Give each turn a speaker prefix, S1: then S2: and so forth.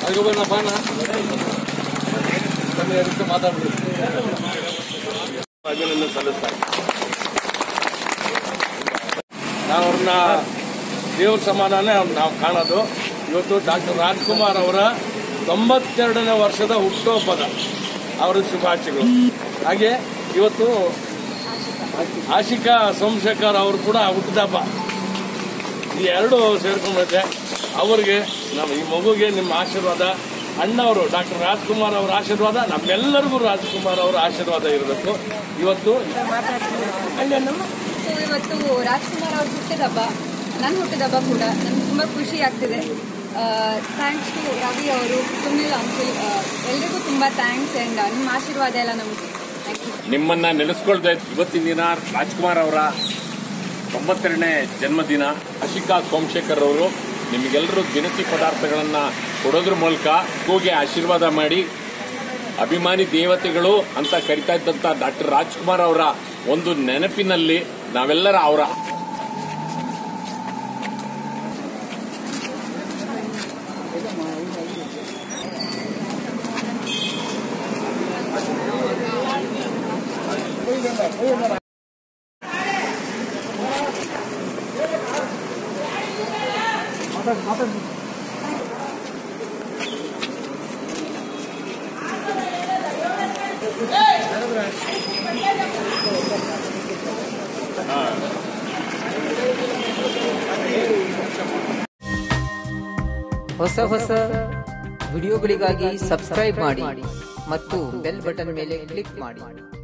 S1: ರಘುವಣ್ಣ ಬಾನ ತಮಗೆ ಅದಕ್ಕೆ ಮಾತಾಡ್ಬಿಡಿ
S2: ಅಭಿನಂದನೆ ಸಲ್ಲಿಸ್ತಾರೆ
S1: ನಾವು ಅವ್ರನ್ನ ದೇವ್ರ ಸಮಾನನೇ ನಾವು ಕಾಣೋದು ಇವತ್ತು ಡಾಕ್ಟರ್ ರಾಜ್ಕುಮಾರ್ ಅವರ ತೊಂಬತ್ತೆರಡನೇ ವರ್ಷದ ಹುಟ್ಟುಹಬ್ಬದ ಅವರ ಶುಭಾಶಯಗಳು ಹಾಗೆ ಇವತ್ತು ಆಶಿಕಾ ಸೋಮಶೇಖರ್ ಅವರು ಕೂಡ ಹುಟ್ಟಿದಬ್ಬ ಈ ಎರಡು ಸೇರ್ಕೊಂಡೈತೆ ಅವರಿಗೆ ನಾವು ಈ ಮಗುಗೆ ನಿಮ್ಮ ಆಶೀರ್ವಾದ ಅಣ್ಣವರು ಡಾಕ್ಟರ್ ರಾಜ್ಕುಮಾರ್ ಅವರ ಆಶೀರ್ವಾದ ನಮ್ಮೆಲ್ಲರಿಗೂ ರಾಜ್ಕುಮಾರ್ ಅವರ ಆಶೀರ್ವಾದ ಇರಬೇಕು ಇವತ್ತು
S3: ಸೊ ಇವತ್ತು ರಾಜ್ಕುಮಾರ್ ಅವ್ರ ಹುಟ್ಟಿದಬ್ಬ ನನ್ನ ಹುಟ್ಟಿದಬ್ಬ ಕೂಡ ನನಗೆ ತುಂಬ ಖುಷಿ ಆಗ್ತಿದೆ ಥ್ಯಾಂಕ್ಸ್ ಟು ರವಿ ಅವರು ಸುನಿಲ್ ಅಂಕಲ್ ಎಲ್ರಿಗೂ ತುಂಬ ಥ್ಯಾಂಕ್ಸ್ ಆ್ಯಂಡ್ ನಿಮ್ಮ ಆಶೀರ್ವಾದ ಎಲ್ಲ ನಮಗೆ ಥ್ಯಾಂಕ್ ಯು
S2: ನಿಮ್ಮನ್ನ ನೆನೆಸ್ಕೊಳ್ತಾ ಇದ್ದ ಇವತ್ತಿನ ದಿನ ರಾಜ್ಕುಮಾರ್ ಅವರ ತೊಂಬತ್ತೆರಡನೇ ಜನ್ಮದಿನ ಅಶಿಕಾ ಸೋಮಶೇಖರ್ ಅವರು ನಿಮಗೆಲ್ಲರೂ ದಿನಸಿ ಪದಾರ್ಥಗಳನ್ನ ಕೊಡೋದ್ರ ಮೂಲಕ ಕೂಗೆ ಆಶೀರ್ವಾದ ಮಾಡಿ ಅಭಿಮಾನಿ ದೇವತೆಗಳು ಅಂತ ಕರಿತಾ ಇದ್ದಂತ ಡಾಕ್ಟರ್ ರಾಜ್ಕುಮಾರ್ ಅವರ ಒಂದು ನೆನಪಿನಲ್ಲಿ ನಾವೆಲ್ಲರ ಅವರ
S4: ಹೊಸ ಹೊಸ ವಿಡಿಯೋಗಳಿಗಾಗಿ ಸಬ್ಸ್ಕ್ರೈಬ್ ಮಾಡಿ ಮತ್ತು ಬೆಲ್ ಬಟನ್ ಮೇಲೆ ಕ್ಲಿಕ್ ಮಾಡಿ